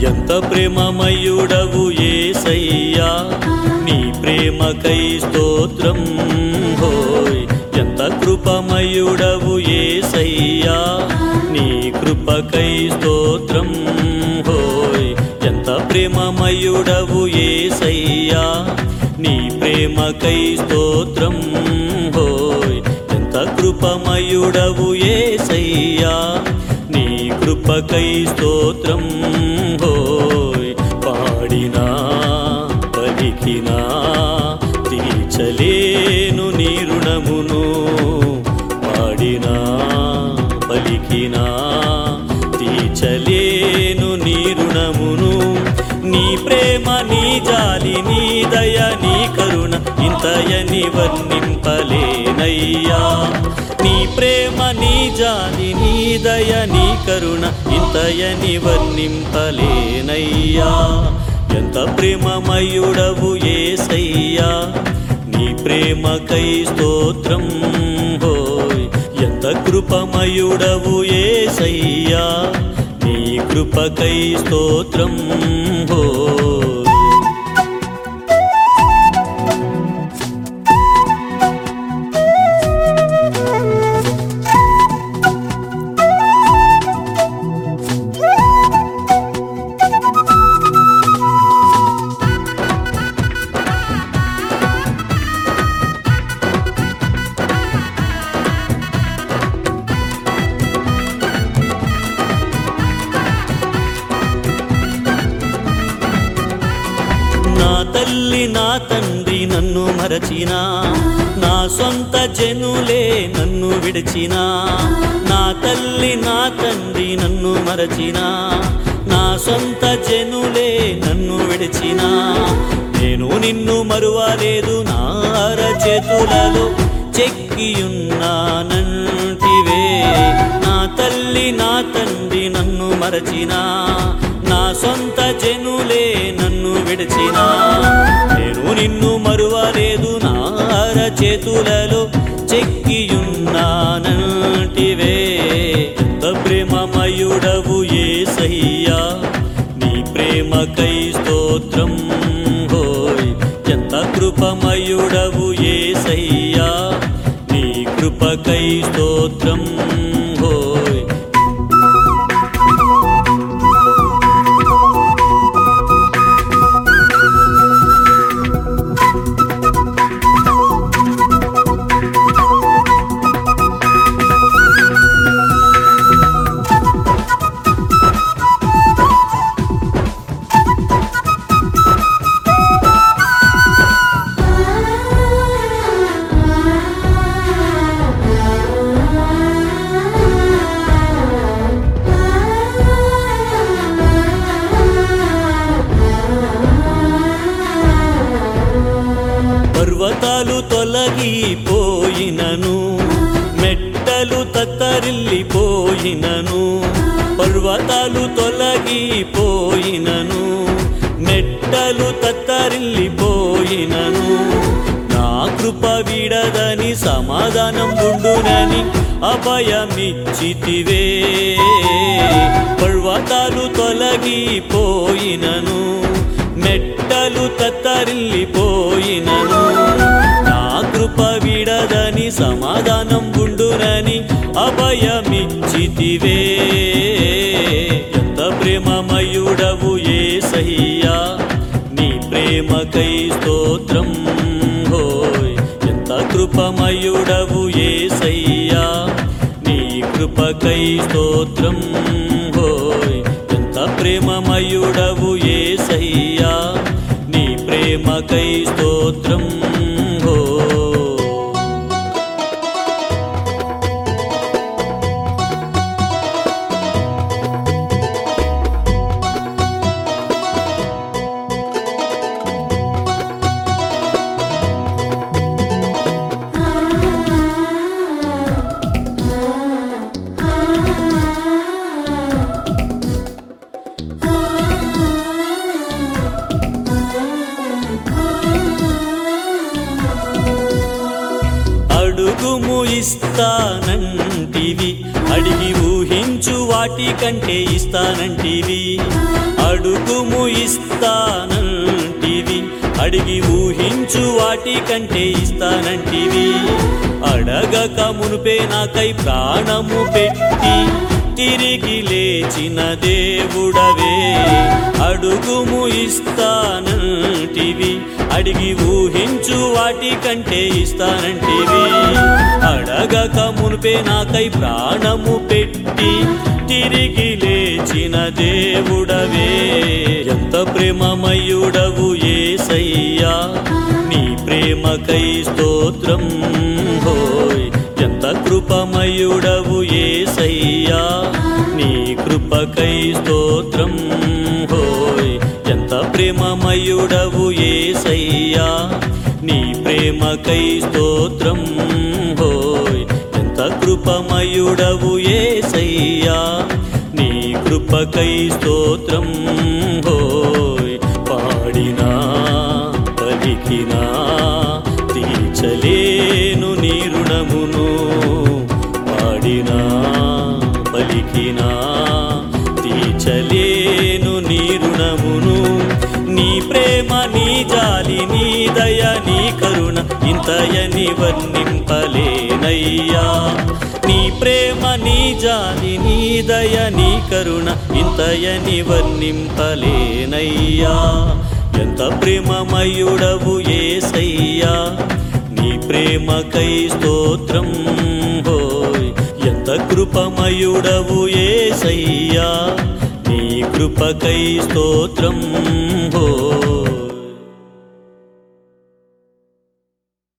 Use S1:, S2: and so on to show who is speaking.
S1: ఎంత ప్రేమమయుడవు ఏసయ్యా నీ ప్రేమకై స్తోత్రం హోయ్ ఎంత కృపమయుడవు ఏసయ్యా నీ కృపకై స్తోత్రం హోయ్ ఎంత ప్రేమమయుడవు ఏసయ్యా నీ ప్రేమకై స్తోత్రం హోయ్ ఎంత కృపమయుడవు ఏసయ్యా నీ కృపకై స్తోత్రం హోయ్ పాడినా పలికినా తీర్చలేను నీ రుణమును పాడినా పలికినా తీర్చలేను నీ రుణమును నీ ప్రేమ నీ జాలి నీ దయ నీ కరుణ ఇంతయని వర్ణింపలేనయ్యా నీ ప్రేమ నీ జాలి నీ దయ నీ కరుణ ఇంతయని వర్ణింపలేనయ్యా ఎంత ప్రేమమయుడవు ఏసయ్యా నీ ప్రేమకై స్తోత్రం హోయ్ ఎంత కృపమయుడవు ఏసయ్యా నీ కృపకై స్తోత్రం హోయ్ నా తల్లి నా తండ్రి నన్ను మరచినా నా సొంత జనులే నన్ను విడిచినా నా తల్లి నా తండ్రి నన్ను మరచినా నా సొంత జనులే నన్ను విడిచినా నేను నిన్ను మరువలేదు నా చేతులలో చెక్కియున్నానంటివే నా తల్లి నా తండ్రి నన్ను మరచినా నా సొంత జనులే నన్ను విడిచినా నేను నిన్ను మరువలేదు నా చేతులలో చెక్కియున్నానంటివే ఎంత ప్రేమమయుడవు ఏసయ్యా నీ ప్రేమకై స్తోత్రం హోయ్ ఎంత కృపమయుడవు ఏసయ్యా నీ కృపకై స్తోత్రం హోయ్ పర్వతాలు తొలగిపోయినను మెట్టలు తత్తరిల్లిపోయినను పర్వతాలు తొలగిపోయినను మెట్టలు తత్తరిల్లిపోయినను నా కృప విడదని సమాధానం ఉండునని అభయమిచ్చితివే పర్వతాలు తొలగిపోయినను మెట్టలు తత్తరిల్లిపోయినను నా కృప విడదని సమాధానం ఉండునని అభయమిచ్చితివే ఎంత ప్రేమమయుడవు ఏసయ్యా నీ ప్రేమకై స్తోత్రం హోయ్ ఎంత కృపమయుడవు ఏసయ్యా నీ కృపకై స్తోత్రం హోయ్ ఎంత ప్రేమమయుడవు ఏసయ్యా నీ ప్రేమకై స్తోత్రం హో అడుగుము ఇస్తానంటివి అడిగి ఊహించు వాటి వాటికంటే ఇస్తానంటివి అడుగుము ఇస్తానంటివి అడిగి ఊహించు వాటికంటే ఇస్తానంటివి అడగక మునుపే నాకై ప్రాణము పెట్టి తిరిగి లేచిన దేవుడవే అడుగుము ఇస్తానంటివి అడిగి ఊహించు వాటికంటే ఇస్తానంటివి అడగక మునుపే నాకై ప్రాణము పెట్టి తిరిగి లేచిన దేవుడవే ఎంత ప్రేమమయుడవు ఏసయ్యా నీ ప్రేమకై స్తోత్రం హోయ్ ఎంత కృపమయుడవు ఏసయ్యా నీ కృపకై స్తోత్రం హోయ్ ఎంత ప్రేమమయుడవు ఏసయ్యా నీ ప్రేమకై స్తోత్రం హోయ్ ఎంత కృపమయుడవు ఏసయ్యా నీ కృపకై స్తోత్రం హోయ్ పాడినా పలికినా తీర్చలేను నీ రుణమును పాడినా పలికినా తీర్చలేను నీ రుణమును నీ ప్రేమ నీ జాలి నీ దయ నీ కరుణ ఇంతయని వర్ణింపలేనయ్యా నీ ప్రేమ నీ జాలి నీ దయ నీ కరుణ ఇంతయని వర్ణింపలేనయ్యా ఎంత ప్రేమమయుడవు ఏసయ్యా నీ ప్రేమకై స్తోత్రం హోయ్ ఎంత కృపమయుడవు ఏసయ్యా నీ కృపకై స్తోత్రం హోయ్